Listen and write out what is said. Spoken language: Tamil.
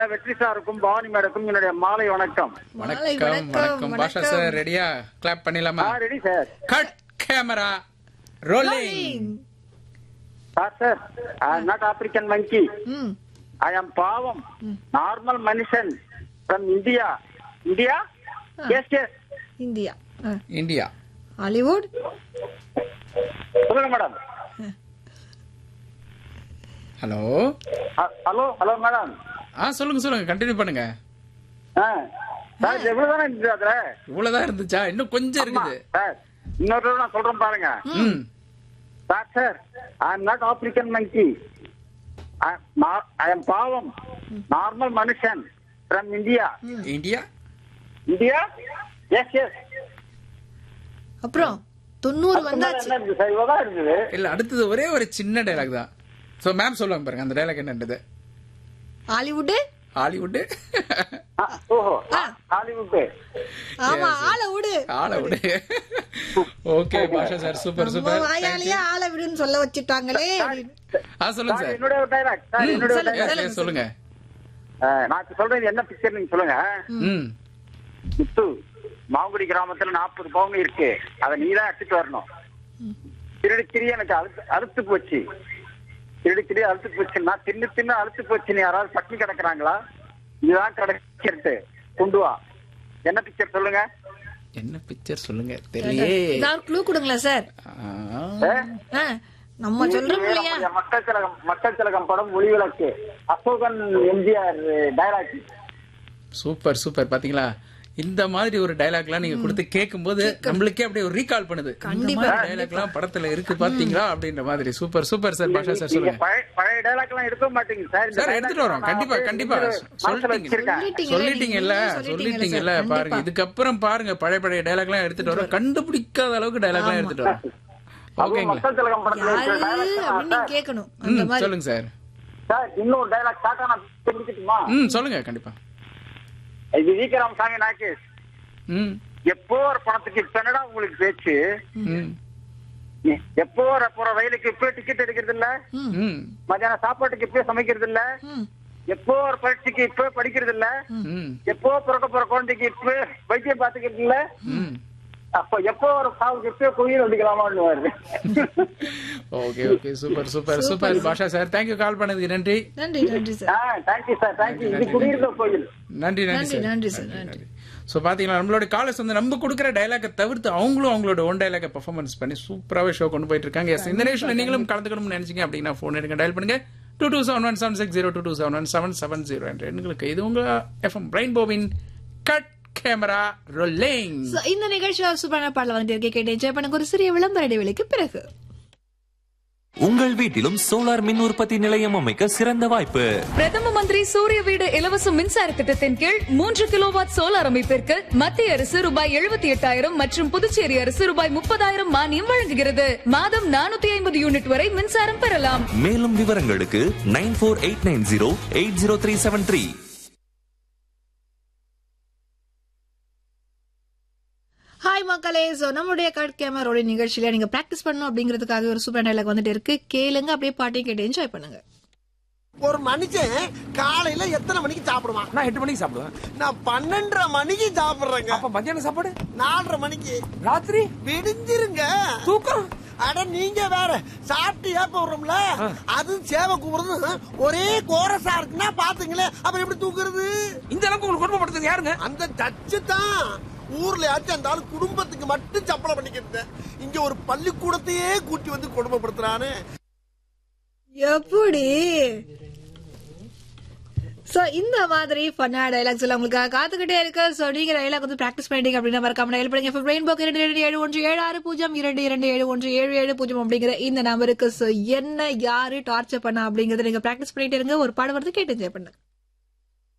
வெற்றி சாருக்கும் பவானி மேடக்கும் என்னுடைய மாலை வணக்கம் மாலை வணக்கம் வணக்கம் பாஷா சார் ரெடியா கிளாப் பண்ணிடலாமா ஆ ready sir cut camera rolling sir sir I am not African monkey hmm I am பாவம் நார்மல் மனுஷன் from India India yes yes India ah. India Hollywood சொல்லுங்க madam hello hello hello madam ஆ சொல்லுங்க சொல்லுங்க கண்டினியூ பண்ணுங்க ஆ சார் இது எவ்வளவுதானே இருந்துச்சு அதுல இவ்வளவுதான் இருந்துச்சா இன்னும் கொஞ்சம் இருக்குது சார் இன்னொரு தடவை நான் சொல்றேன் பாருங்க ம் sir sir I am not African monkey I am பாவம் நார்மல் மனுஷன் from India India India yes yes அப்புறம் தொண்ணூறு வந்தாச்சு என்ன இருந்துச்சு சார் இவ்வளவுதான் இருந்தது இல்ல அடுத்தது ஒரே ஒரு சின்ன டைலாக் தான் சோ மேம் சொல்லுவாங்க பாருங்க அந்த டைலாக் என்னன்றது ஹாலிவுட் ஹாலிவுட் ஆ, ஓஹோ ஹாலிவுட் ஆமா ஆளை விடு ஆள விடு ஓகே பாஷா சார் சூப்பர் நம்ம சூப்பர் வாயாலேயே ஆளை விடுன்னு சொல்ல வச்சுட்டாங்களே அப்படின்னு. ஆ சொல்லுங்க சார் சார் என்னுடைய ஒரு டைலாக் சார் என்னுடைய ஒரு சொல்லுங்க, dialogue. Yes, yes, சொல்லுங்க ஆ, நான் இப்ப சொல்றது என்ன பிக்சர் நீங்க சொல்லுங்க ம் முத்து மாங்குடி கிராமத்துல நாற்பது பவுன் இருக்கு அதை நீ தான் எடுத்துட்டு வரணும் திருடி திரி எனக்கு அழுத்து அழுத்து போச்சு திருடி திரி அழுத்து போச்சு நான் தின்னு தின்னு அழுத்து போச்சு நீ யாராவது பட்டினி கிடக்குறாங்களா இதுதான் கிடைக்கிறது கொண்டு வா என்ன பிக்சர் சொல்லுங்க என்ன பிக்சர் சொல்லுங்க தெரியலையே ஏதாவது க்ளூ கொடுங்களேன் சார் ஆ, ஏ? ஆ, நம்ம சொல்றோம் இல்லையா நம்முடைய மக்கள் திலகம் மக்கள் திலகம் படம் மொழி விளக்கு Asokan MGR dialogue super super பாத்தீங்களா இந்த மாதிரி ஒரு டைலாக்லாம் நீங்க கொடுத்து கேட்கும்போது நம்மளுக்கே அப்படியே ஒரு ரீகால் பண்ணுது கண்டிப்பா, டைலாக்லாம் படத்துல இருக்கு பாத்தீங்களா அப்படின்ற மாதிரி super super sir Basha sir நீங்க சொல்லுங்க பழைய பழைய டைலாக் எல்லாம் எடுக்க மாட்டீங்க சார் இந்த சார் dialogue எடுத்துட்டு வரோம் நான் கண்டிப்பா வந்து கண்டிப்பா மனசுல சொல்லிட்டீங்க வச்சிருக்கேன் சொல்லிட்டீங்கல்ல சொல்லிட்டீங்கல்ல சார், பாருங்க கண்டிப்பா. இதுக்கப்புறம் பாருங்க பழைய பழைய டைலாக்லாம் எடுத்துட்டு வரோம் கண்டுபிடிக்காத அளவுக்கு டைலாக்லாம் எடுத்துட்டு வரோம் அதுவும் ஓகேங்களா மக்கள் திலகம் படத்துல இருக்கிற யாரு dialogue அப்படின்னு தான் நீங்க கேட்கணும் அந்த ம் மாதிரி சொல்லுங்க சார் சார் இன்னொரு டைலாக் ஷார்ட்டா நான் தெரிஞ்சுக்கிட்டுமா ம் சொல்லுங்க கண்டிப்பா இது விக்ரம் சாமி நாகேஷ் ம் எப்போ ஒரு பணத்துக்கு இப்ப என்னடா உங்களுக்கு பேச்சு ம் எப்போ ஒரு போற ரயிலுக்கு இப்ப டிக்கெட் எடுக்கிறது இல்ல ம், ம் மத்தியானம் சாப்பாட்டுக்கு இப்ப சமைக்கிறது இல்ல ம். எப்போ ஒரு பரீட்சைக்கு இப்ப படிக்கிறது இல்ல ம் எப்போ பிறக்க போற குழந்தைக்கு இப்ப வைத்தியம் பாத்துக்கிறது இல்ல ம் அப்ப எப்போ ஒரு சாவுக்கு இப்ப குயில் வண்டிக்கலாமான்னு வருது okay okay super super super Basha sir thank you call பண்ணதுக்கு நன்றி நன்றி நன்றி சார் தேங்க்யூ சார் தேங்க்யூ இது குடியிருந்த கோயில் நன்றி நன்றி நன்றி சார் நன்றி சார் நன்றி ஸோ பார்த்தீங்களா நம்மளோட காலர்ஸ் வந்து நம்ம கொடுக்குற டைலாக்கை தவிர்த்து அவங்களும் அவங்களோட ஒன் டைலாக்கை பெர்ஃபார்மன்ஸ் பண்ணி சூப்பராகவே ஷோ கொண்டு போயிட்டு இருக்காங்க எஸ் இந்த நிகழ்ச்சியில் நீங்களும் கலந்துக்கணும்னு நினைச்சீங்க அப்படின்னா ஃபோன் எடுங்க டயல் பண்ணுங்க two two seven one seven six zero two two seven one seven seven zero என்ற எண்களுக்கு இது உங்க எஃப்எம் பிரைன் போவின் கட் கேமரா ரொல்லிங் So, இந்த நிகழ்ச்சியில் சூப்பரான பாடல வந்துட்டு இருக்கே கேட்டு என்ஜாய் பண்ணுங்க ஒரு சிறிய விளம்பர இடைவெளிக்கு பிறகு உங்கள் வீட்டிலும் சோலார் மின் உற்பத்தி நிலையம் அமைக்க சிறந்த வாய்ப்பு பிரதம மந்திரி சூரிய வீடு இலவச மின்சார திட்டத்தின் கீழ் மூன்று கிலோவாட் சோலார் அமைப்பிற்கு மத்திய அரசு ரூபாய் எழுபத்தி எட்டாயிரம் மற்றும் புதுச்சேரி அரசு ரூபாய் முப்பதாயிரம் மானியம் வழங்குகிறது மாதம் நானூத்தி ஐம்பது யூனிட் வரை மின்சாரம் பெறலாம் மேலும் விவரங்களுக்கு nine four eight nine zero eight zero three seven three hi மக்களே சோ நம்மளுடைய கட் கேமரோட நிகழ்ச்சியில நீங்க பிராக்டிஸ் பண்ணணும் அப்படிங்கிறதுக்காக ஒரு சூப்பர் டைலாக் வந்துட்டு இருக்கு கேளுங்க அப்படியே பாட்டையும் கேட்டு என்ஜாய் பண்ணுங்க ஒரு மனுஷன் காலையில எத்தனை மணிக்கு சாப்பிடுவான் நான் எட்டு மணிக்கு சாப்பிடுவேன் நான் பன்னெண்டரை மணிக்கு சாப்பிடுறேங்க அப்ப மத்தியானம் சாப்பாடு நாலரை மணிக்கு ராத்திரி விடிஞ்சிருங்க தூக்கம் அட நீங்க வேற சாப்பிட்டு ஏப்ப விடுறோம்ல அது சேவை கூப்பிடுறது ஒரே கோரசா இருக்குன்னா பாத்துங்களேன் அப்புறம் எப்படி தூக்குறது இந்த அளவுக்கு உங்களுக்கு குடும்பப்படுத்துறது யாருங்க அந்த டச்சு தான் ஊர்ல யாச்சும் அந்த ஆளு குடும்பத்துக்கு மட்டும் சப்பளம் பண்ணிக்கிட்டு இங்க ஒரு பள்ளிக்கூடத்தையே கூட்டி வந்து குடும்பப்படுத்துறானே எப்படி சோ இந்த மாதிரி ஃபன்னா டைலாக்ஸ் எல்லாம் உங்களுக்கு காத்துக்கிட்டே இருக்கு சோ நீங்க டைலாக் வந்து பிராக்டிஸ் பண்ணிட்டீங்க அப்படின்னா மறக்காம டயல் பண்ணுங்க இப்போ ரெயின் போக்கு இரண்டு இரண்டு ஏழு ஒன்று ஏழு ஆறு பூஜ்ஜியம் இரண்டு இரண்டு ஏழு ஒன்று ஏழு ஏழு பூஜ்ஜியம் அப்படிங்கிற இந்த நம்பருக்கு சோ என்ன யாரு டார்ச்சர் பண்ணா அப்படிங்கறத நீங்க பிராக்டிஸ் பண்ணிட்டே இருங்க ஒரு பாடம் வருது கேட்டு என்ஜாய் பண்ணுங்க